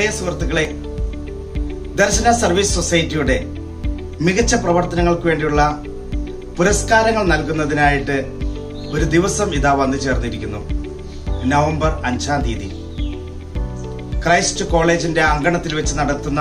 പ്രിയ സുഹൃത്തുക്കളെ ദർശന സർവീസ് സൊസൈറ്റിയുടെ മികച്ച പ്രവർത്തനങ്ങൾക്ക് വേണ്ടിയുള്ള പുരസ്കാരങ്ങൾ നൽകുന്നതിനായിട്ട് ഒരു ദിവസം ഇതാ വന്നു ചേർന്നിരിക്കുന്നു നവംബർ അഞ്ചാം തീയതി ക്രൈസ്റ്റ് കോളേജിന്റെ അങ്കണത്തിൽ വെച്ച് നടത്തുന്ന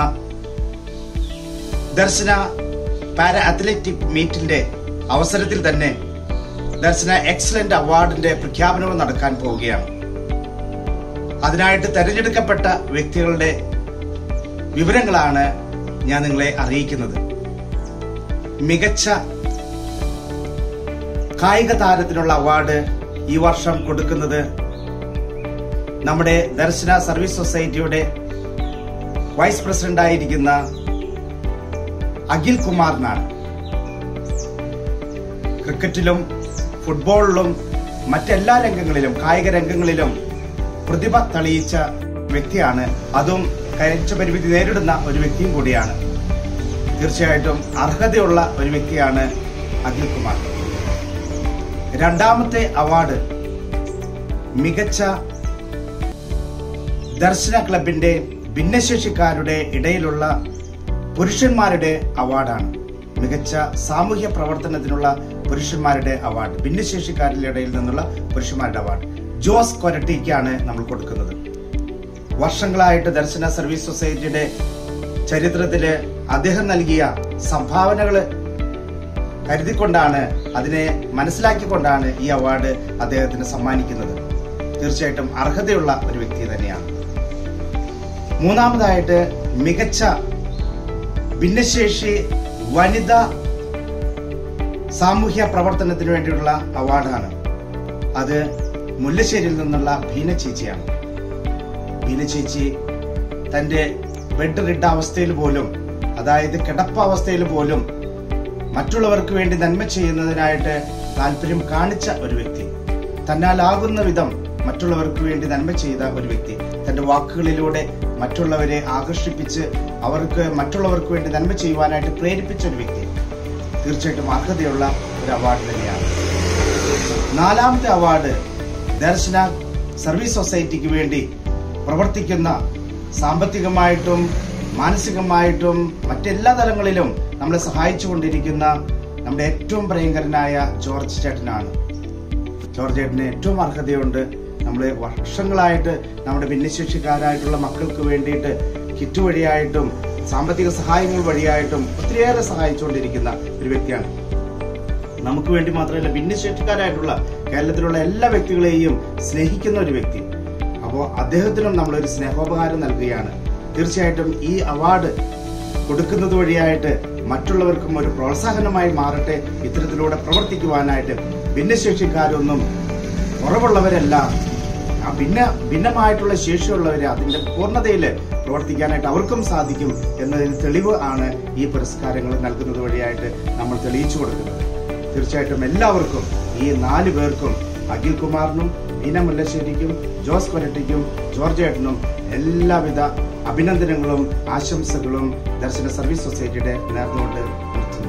ദർശന പാര അത്ലറ്റിക് മീറ്റിന്റെ അവസരത്തിൽ തന്നെ ദർശന എക്സലന്റ് അവാർഡിന്റെ പ്രഖ്യാപനവും നടക്കാൻ പോവുകയാണ് അതിനായിട്ട് തെരഞ്ഞെടുക്കപ്പെട്ട വ്യക്തികളുടെ വിവരങ്ങളാണ് ഞാൻ നിങ്ങളെ അറിയിക്കുന്നത് മികച്ച കായിക താരത്തിനുള്ള അവാർഡ് ഈ വർഷം കൊടുക്കുന്നത് നമ്മുടെ ദർശന സർവീസ് സൊസൈറ്റിയുടെ വൈസ് പ്രസിഡന്റ് ആയിരിക്കുന്ന അഖിൽ കുമാറിനാണ് ക്രിക്കറ്റിലും ഫുട്ബോളിലും മറ്റെല്ലാ രംഗങ്ങളിലും കായിക രംഗങ്ങളിലും പ്രതിഭ തെളിയിച്ച വ്യക്തിയാണ് അതും കയറ്റ പരിമിതി നേരിടുന്ന ഒരു വ്യക്തിയും കൂടിയാണ് തീർച്ചയായിട്ടും അർഹതയുള്ള ഒരു വ്യക്തിയാണ് അഖിൽ കുമാർ രണ്ടാമത്തെ അവാർഡ് മികച്ച ദർശന ക്ലബിന്റെ ഭിന്നശേഷിക്കാരുടെ ഇടയിലുള്ള പുരുഷന്മാരുടെ അവാർഡാണ് മികച്ച സാമൂഹ്യ പ്രവർത്തനത്തിനുള്ള പുരുഷന്മാരുടെ അവാർഡ് ഭിന്നശേഷിക്കാരുടെ ഇടയിൽ നിന്നുള്ള പുരുഷന്മാരുടെ അവാർഡ് ജോസ് കൊരട്ടിക്കാണ് നമ്മൾ കൊടുക്കുന്നത് വർഷങ്ങളായിട്ട് ദർശന സർവീസ് സൊസൈറ്റിയുടെ ചരിത്രത്തില് അദ്ദേഹം നൽകിയ സംഭാവനകള് കരുതിക്കൊണ്ടാണ് അതിനെ മനസ്സിലാക്കിക്കൊണ്ടാണ് ഈ അവാർഡ് അദ്ദേഹത്തിന് സമ്മാനിക്കുന്നത് തീർച്ചയായിട്ടും അർഹതയുള്ള ഒരു വ്യക്തി തന്നെയാണ് മൂന്നാമതായിട്ട് മികച്ച ഭിന്നശേഷി വനിത സാമൂഹ്യ പ്രവർത്തനത്തിന് വേണ്ടിയുള്ള അവാർഡാണ് അത് മുല്ലശ്ശേരിയിൽ നിന്നുള്ള ഭീന ചേച്ചിയാണ് ഭീന ചേച്ചി തന്റെ ബെഡ് റിഡ അവസ്ഥയിൽ പോലും അതായത് കിടപ്പ അവസ്ഥയിൽ പോലും മറ്റുള്ളവർക്ക് വേണ്ടി നന്മ ചെയ്യുന്നതിനായിട്ട് താല്പര്യം കാണിച്ച ഒരു വ്യക്തി തന്നാലാകുന്ന വിധം മറ്റുള്ളവർക്ക് വേണ്ടി നന്മ ചെയ്ത ഒരു വ്യക്തി തന്റെ വാക്കുകളിലൂടെ മറ്റുള്ളവരെ ആകർഷിപ്പിച്ച് അവർക്ക് മറ്റുള്ളവർക്ക് വേണ്ടി നന്മ ചെയ്യുവാനായിട്ട് പ്രേരിപ്പിച്ച ഒരു വ്യക്തി തീർച്ചയായിട്ടും അർഹതയുള്ള ഒരു അവാർഡ് തന്നെയാണ് നാലാമത്തെ അവാർഡ് ദർശന സർവീസ് സൊസൈറ്റിക്ക് വേണ്ടി പ്രവർത്തിക്കുന്ന സാമ്പത്തികമായിട്ടും മാനസികമായിട്ടും മറ്റെല്ലാ തലങ്ങളിലും നമ്മളെ സഹായിച്ചു കൊണ്ടിരിക്കുന്ന നമ്മുടെ ഏറ്റവും പ്രിയങ്കരനായ ജോർജ് ചേട്ടനാണ് ജോർജ് ചേട്ടന് ഏറ്റവും അർഹതയുണ്ട് നമ്മൾ വർഷങ്ങളായിട്ട് നമ്മുടെ ഭിന്നശേഷിക്കാരായിട്ടുള്ള മക്കൾക്ക് വേണ്ടിയിട്ട് കിറ്റ് വഴിയായിട്ടും സാമ്പത്തിക സഹായങ്ങൾ വഴിയായിട്ടും ഒത്തിരിയേറെ സഹായിച്ചുകൊണ്ടിരിക്കുന്ന ഒരു വ്യക്തിയാണ് നമുക്ക് വേണ്ടി മാത്രമല്ല ഭിന്നശേഷിക്കാരായിട്ടുള്ള കേരളത്തിലുള്ള എല്ലാ വ്യക്തികളെയും സ്നേഹിക്കുന്ന ഒരു വ്യക്തി അപ്പോൾ അദ്ദേഹത്തിനും നമ്മളൊരു സ്നേഹോപകാരം നൽകുകയാണ് തീർച്ചയായിട്ടും ഈ അവാർഡ് കൊടുക്കുന്നത് വഴിയായിട്ട് മറ്റുള്ളവർക്കും ഒരു പ്രോത്സാഹനമായി മാറട്ടെ ഇത്തരത്തിലൂടെ പ്രവർത്തിക്കുവാനായിട്ട് ഭിന്നശേഷിക്കാരൊന്നും കുറവുള്ളവരല്ല ആ ഭിന്ന ഭിന്നമായിട്ടുള്ള ശേഷിയുള്ളവരെ അതിന്റെ പൂർണ്ണതയിൽ പ്രവർത്തിക്കാനായിട്ട് അവർക്കും സാധിക്കും എന്നതിന് തെളിവ് ആണ് ഈ പുരസ്കാരങ്ങൾ നൽകുന്നത് വഴിയായിട്ട് നമ്മൾ തെളിയിച്ചു കൊടുക്കുന്നത് തീർച്ചയായിട്ടും എല്ലാവർക്കും ഈ നാല് പേർക്കും അഖിൽ കുമാറിനും ബീന മുല്ലശ്ശേരിക്കും ജോസ് കൊരട്ടിക്കും ജോർജ് ഏട്ടനും എല്ലാവിധ അഭിനന്ദനങ്ങളും ആശംസകളും ദർശന സർവീസ് സൊസൈറ്റിയുടെ നേർന്നുകൊണ്ട് നിർത്തുന്നു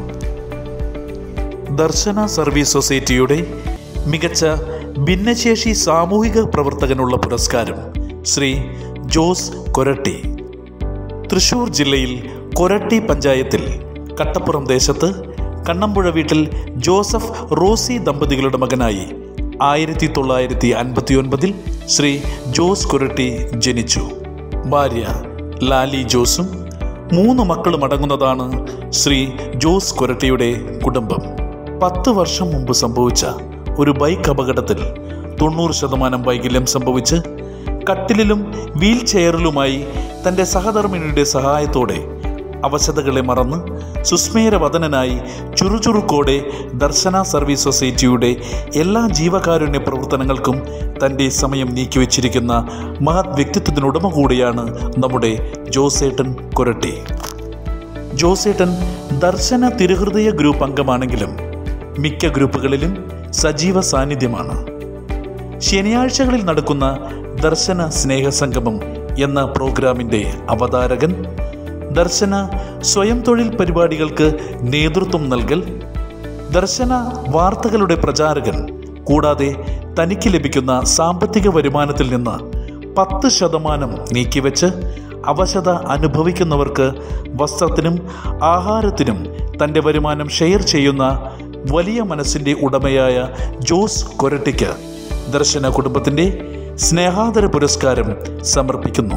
ദർശന സർവീസ് സൊസൈറ്റിയുടെ മികച്ച ഭിന്നശേഷി സാമൂഹിക പ്രവർത്തകനുള്ള പുരസ്കാരം ശ്രീ ജോസ് കൊരട്ടി തൃശൂർ ജില്ലയിൽ കൊരട്ടി പഞ്ചായത്തിൽ കട്ടപ്പുറം ദേശത്ത് കണ്ണമ്പുഴ വീട്ടിൽ ജോസഫ് റോസി ദമ്പതികളുടെ മകനായി ആയിരത്തി തൊള്ളായിരത്തി അൻപത്തി ഒൻപതിൽ ശ്രീ ജോസ് കൊരട്ടി ജനിച്ചു ഭാര്യ ലാലി ജോസും മൂന്ന് മക്കളും അടങ്ങുന്നതാണ് ശ്രീ ജോസ് കൊരട്ടിയുടെ കുടുംബം പത്ത് വർഷം മുമ്പ് സംഭവിച്ച ഒരു ബൈക്ക് അപകടത്തിൽ തൊണ്ണൂറ് ശതമാനം വൈകല്യം സംഭവിച്ച് കട്ടിലിലും വീൽ ചെയറിലുമായി തൻ്റെ സഹധർമ്മിണിയുടെ സഹായത്തോടെ അവശതകളെ മറന്ന് സുസ്മേരവദനായി ചുറുചുറുക്കോടെ ദർശന സർവീസ് സൊസൈറ്റിയുടെ എല്ലാ ജീവകാരുണ്യ പ്രവർത്തനങ്ങൾക്കും തൻ്റെ സമയം നീക്കിവെച്ചിരിക്കുന്ന മഹത് വ്യക്തിത്വത്തിനുടമ കൂടിയാണ് നമ്മുടെ ജോസേട്ടൻ കൊരട്ടി ജോസേട്ടൻ ദർശന തിരുഹൃദയ ഗ്രൂപ്പ് അംഗമാണെങ്കിലും മിക്ക ഗ്രൂപ്പുകളിലും സജീവ സാന്നിധ്യമാണ് ശനിയാഴ്ചകളിൽ നടക്കുന്ന ദർശന സ്നേഹസംഗമം എന്ന പ്രോഗ്രാമിൻ്റെ അവതാരകൻ ദർശന സ്വയം തൊഴിൽ പരിപാടികൾക്ക് നേതൃത്വം നൽകൽ ദർശന വാർത്തകളുടെ പ്രചാരകൻ കൂടാതെ തനിക്ക് ലഭിക്കുന്ന സാമ്പത്തിക വരുമാനത്തിൽ നിന്ന് പത്ത് ശതമാനം നീക്കിവെച്ച് അവശത അനുഭവിക്കുന്നവർക്ക് വസ്ത്രത്തിനും ആഹാരത്തിനും തൻ്റെ വരുമാനം ഷെയർ ചെയ്യുന്ന വലിയ മനസ്സിൻ്റെ ഉടമയായ ജോസ് കൊരട്ടിക്ക് ദർശന കുടുംബത്തിൻ്റെ സ്നേഹാദര പുരസ്കാരം സമർപ്പിക്കുന്നു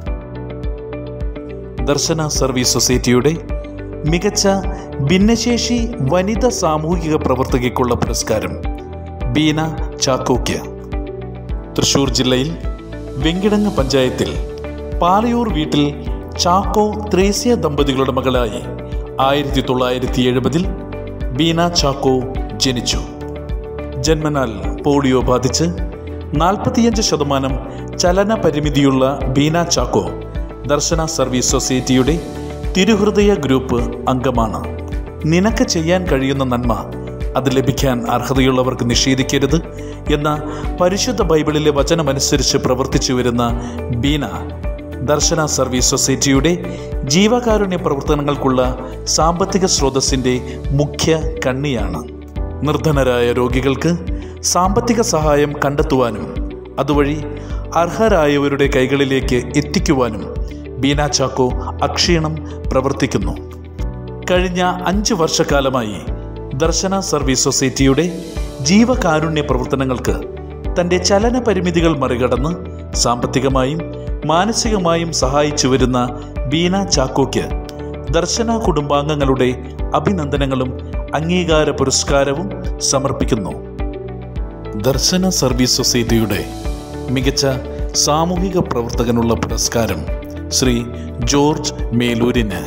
ദർശന സർവീസ് സൊസൈറ്റിയുടെ മികച്ച ഭിന്നശേഷി വനിത സാമൂഹിക പ്രവർത്തകയ്ക്കുള്ള പുരസ്കാരം ബീന ചാക്കോയ്ക്ക് തൃശൂർ ജില്ലയിൽ വെങ്കിടങ്ങ് പഞ്ചായത്തിൽ പാലയൂർ വീട്ടിൽ ചാക്കോ ത്രേസ്യ ദമ്പതികളുടെ മകളായി ആയിരത്തി തൊള്ളായിരത്തി എഴുപതിൽ ബീന ചാക്കോ ജനിച്ചു ജന്മനാൽ പോളിയോ ബാധിച്ച് നാൽപ്പത്തിയഞ്ച് ശതമാനം ചലന പരിമിതിയുള്ള ബീന ചാക്കോ ദർശന സർവീസ് സൊസൈറ്റിയുടെ തിരുഹൃദയ ഗ്രൂപ്പ് അംഗമാണ് നിനക്ക് ചെയ്യാൻ കഴിയുന്ന നന്മ അത് ലഭിക്കാൻ അർഹതയുള്ളവർക്ക് നിഷേധിക്കരുത് എന്ന പരിശുദ്ധ ബൈബിളിലെ വചനമനുസരിച്ച് പ്രവർത്തിച്ചു വരുന്ന ബീന ദർശന സർവീസ് സൊസൈറ്റിയുടെ ജീവകാരുണ്യ പ്രവർത്തനങ്ങൾക്കുള്ള സാമ്പത്തിക സ്രോതസ്സിൻ്റെ മുഖ്യ കണ്ണിയാണ് നിർധനരായ രോഗികൾക്ക് സാമ്പത്തിക സഹായം കണ്ടെത്തുവാനും അതുവഴി അർഹരായവരുടെ കൈകളിലേക്ക് എത്തിക്കുവാനും ബീന ചാക്കോ അക്ഷീണം പ്രവർത്തിക്കുന്നു കഴിഞ്ഞ അഞ്ച് വർഷക്കാലമായി ദർശന സർവീസ് സൊസൈറ്റിയുടെ ജീവകാരുണ്യ പ്രവർത്തനങ്ങൾക്ക് തൻ്റെ ചലന പരിമിതികൾ മറികടന്ന് സാമ്പത്തികമായും മാനസികമായും സഹായിച്ചു വരുന്ന ബീന ചാക്കോയ്ക്ക് ദർശന കുടുംബാംഗങ്ങളുടെ അഭിനന്ദനങ്ങളും അംഗീകാര പുരസ്കാരവും സമർപ്പിക്കുന്നു ദർശന സർവീസ് സൊസൈറ്റിയുടെ മികച്ച സാമൂഹിക പ്രവർത്തകനുള്ള പുരസ്കാരം ശ്രീ ജോർജ് മേലൂരിന്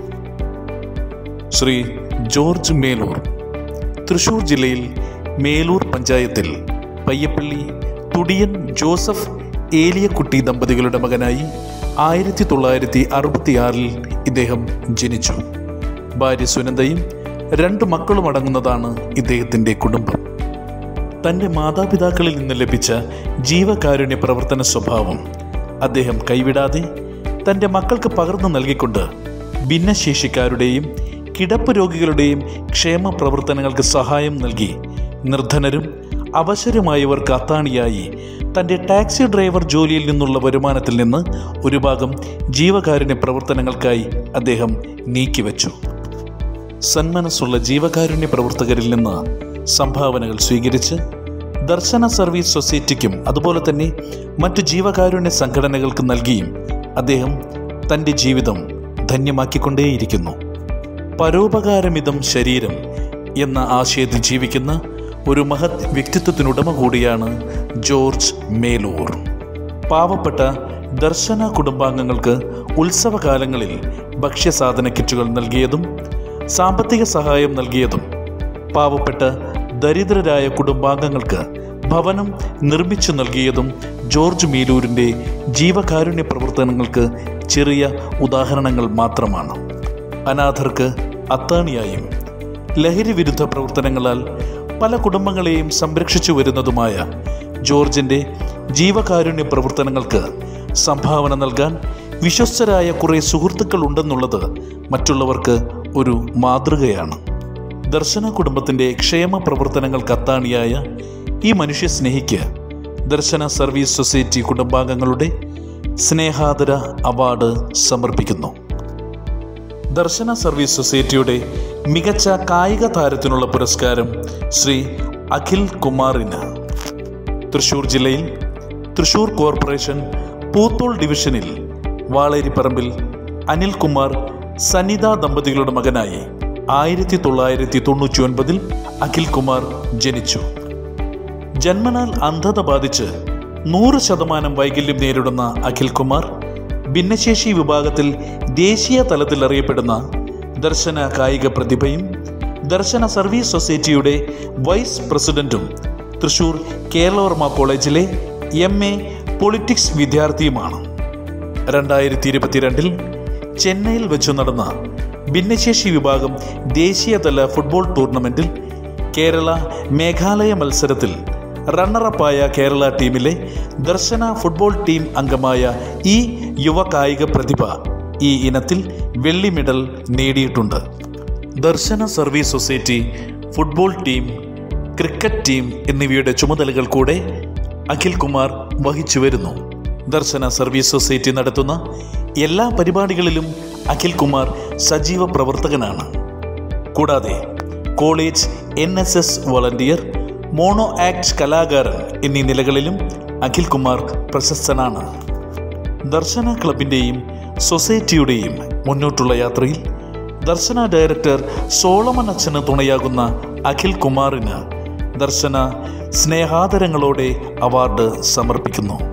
ശ്രീ ജോർജ് മേലൂർ തൃശൂർ ജില്ലയിൽ മേലൂർ പഞ്ചായത്തിൽ പയ്യപ്പള്ളി തുടിയൻ ജോസഫ് ഏലിയക്കുട്ടി ദമ്പതികളുടെ മകനായി ആയിരത്തി തൊള്ളായിരത്തി അറുപത്തിയാറിൽ ഇദ്ദേഹം ജനിച്ചു ഭാര്യ സുനന്ദയും രണ്ട് മക്കളും അടങ്ങുന്നതാണ് ഇദ്ദേഹത്തിൻ്റെ കുടുംബം തൻ്റെ മാതാപിതാക്കളിൽ നിന്ന് ലഭിച്ച ജീവകാരുണ്യ പ്രവർത്തന സ്വഭാവം അദ്ദേഹം കൈവിടാതെ തൻ്റെ മക്കൾക്ക് പകർന്നു നൽകിക്കൊണ്ട് ഭിന്നശേഷിക്കാരുടെയും കിടപ്പ് രോഗികളുടെയും ക്ഷേമ പ്രവർത്തനങ്ങൾക്ക് സഹായം നൽകി നിർധനരും അവശരുമായവർക്ക് അത്താണിയായി തൻ്റെ ടാക്സി ഡ്രൈവർ ജോലിയിൽ നിന്നുള്ള വരുമാനത്തിൽ നിന്ന് ഒരു ഭാഗം ജീവകാരുണ്യ പ്രവർത്തനങ്ങൾക്കായി അദ്ദേഹം നീക്കിവെച്ചു സന്മനസ്സുള്ള ജീവകാരുണ്യ പ്രവർത്തകരിൽ നിന്ന് സംഭാവനകൾ സ്വീകരിച്ച് ദർശന സർവീസ് സൊസൈറ്റിക്കും അതുപോലെ തന്നെ മറ്റു ജീവകാരുണ്യ സംഘടനകൾക്ക് നൽകിയും അദ്ദേഹം തൻ്റെ ജീവിതം ധന്യമാക്കിക്കൊണ്ടേയിരിക്കുന്നു പരോപകാരമിതം ശരീരം എന്ന ആശയത്തിൽ ജീവിക്കുന്ന ഒരു മഹത് വ്യക്തിത്വത്തിനുടമ കൂടിയാണ് ജോർജ് മേലൂർ പാവപ്പെട്ട ദർശന കുടുംബാംഗങ്ങൾക്ക് ഉത്സവകാലങ്ങളിൽ ഭക്ഷ്യസാധന കിറ്റുകൾ നൽകിയതും സാമ്പത്തിക സഹായം നൽകിയതും പാവപ്പെട്ട ദരിദ്രരായ കുടുംബാംഗങ്ങൾക്ക് ഭവനം നിർമ്മിച്ചു നൽകിയതും ജോർജ് മീലൂരിൻ്റെ ജീവകാരുണ്യ പ്രവർത്തനങ്ങൾക്ക് ചെറിയ ഉദാഹരണങ്ങൾ മാത്രമാണ് അനാഥർക്ക് അത്താണിയായും ലഹരി വിരുദ്ധ പ്രവർത്തനങ്ങളാൽ പല കുടുംബങ്ങളെയും സംരക്ഷിച്ചു വരുന്നതുമായ ജോർജിൻ്റെ ജീവകാരുണ്യ പ്രവർത്തനങ്ങൾക്ക് സംഭാവന നൽകാൻ വിശ്വസ്തരായ കുറേ സുഹൃത്തുക്കൾ ഉണ്ടെന്നുള്ളത് മറ്റുള്ളവർക്ക് ഒരു മാതൃകയാണ് ദർശന കുടുംബത്തിൻ്റെ ക്ഷേമ പ്രവർത്തനങ്ങൾക്ക് അത്താണിയായ ഈ മനുഷ്യ സ്നേഹിക്ക് ദർശന സർവീസ് സൊസൈറ്റി കുടുംബാംഗങ്ങളുടെ സ്നേഹാദര അവാർഡ് സമർപ്പിക്കുന്നു ദർശന സർവീസ് സൊസൈറ്റിയുടെ മികച്ച കായിക താരത്തിനുള്ള പുരസ്കാരം ശ്രീ അഖിൽ കുമാറിന് തൃശൂർ ജില്ലയിൽ തൃശൂർ കോർപ്പറേഷൻ പൂത്തോൾ ഡിവിഷനിൽ വാളേരിപ്പറമ്പിൽ അനിൽകുമാർ സനിത ദമ്പതികളുടെ മകനായി ആയിരത്തി തൊള്ളായിരത്തി തൊണ്ണൂറ്റി ഒൻപതിൽ അഖിൽ കുമാർ ജനിച്ചു ജന്മനാൽ അന്ധത ബാധിച്ച് നൂറ് ശതമാനം വൈകല്യം നേരിടുന്ന അഖിൽ കുമാർ ഭിന്നശേഷി വിഭാഗത്തിൽ ദേശീയ തലത്തിൽ അറിയപ്പെടുന്ന ദർശന കായിക പ്രതിഭയും ദർശന സർവീസ് സൊസൈറ്റിയുടെ വൈസ് പ്രസിഡന്റും തൃശൂർ കേരളവർമ്മ കോളേജിലെ എം എ പൊളിറ്റിക്സ് വിദ്യാർത്ഥിയുമാണ് രണ്ടായിരത്തി ഇരുപത്തിരണ്ടിൽ ചെന്നൈയിൽ വെച്ചു നടന്ന ഭിന്നശേഷി വിഭാഗം ദേശീയതല ഫുട്ബോൾ ടൂർണമെന്റിൽ കേരള മേഘാലയ മത്സരത്തിൽ റണ്ണറപ്പായ കേരള ടീമിലെ ദർശന ഫുട്ബോൾ ടീം അംഗമായ ഈ യുവ കായിക പ്രതിഭ ഈ ഇനത്തിൽ വെള്ളി മെഡൽ നേടിയിട്ടുണ്ട് Darshana service society football team cricket team എന്നിവയുടെ ചുമതലകൾ കൂടെ അഖിൽ കുമാർ വഹിച്ചു വരുന്നു ദർശന സർവീസ് സൊസൈറ്റി നടത്തുന്ന എല്ലാ പരിപാടികളിലും അഖിൽ കുമാർ സജീവ പ്രവർത്തകനാണ് കൂടാതെ college N S S volunteer mono act കലാകാരൻ എന്നീ നിലകളിലും അഖിൽ കുമാർ പ്രശസ്തനാണ് ദർശന ക്ലബിൻ്റെയും സൊസൈറ്റിയുടെയും മുന്നോട്ടുള്ള യാത്രയിൽ ദർശന ഡയറക്ടർ സോളമൻ അച്ഛന് തുണയാകുന്ന അഖിൽ കുമാറിന് ദർശന സ്നേഹാദരങ്ങളോടെ അവാർഡ് സമർപ്പിക്കുന്നു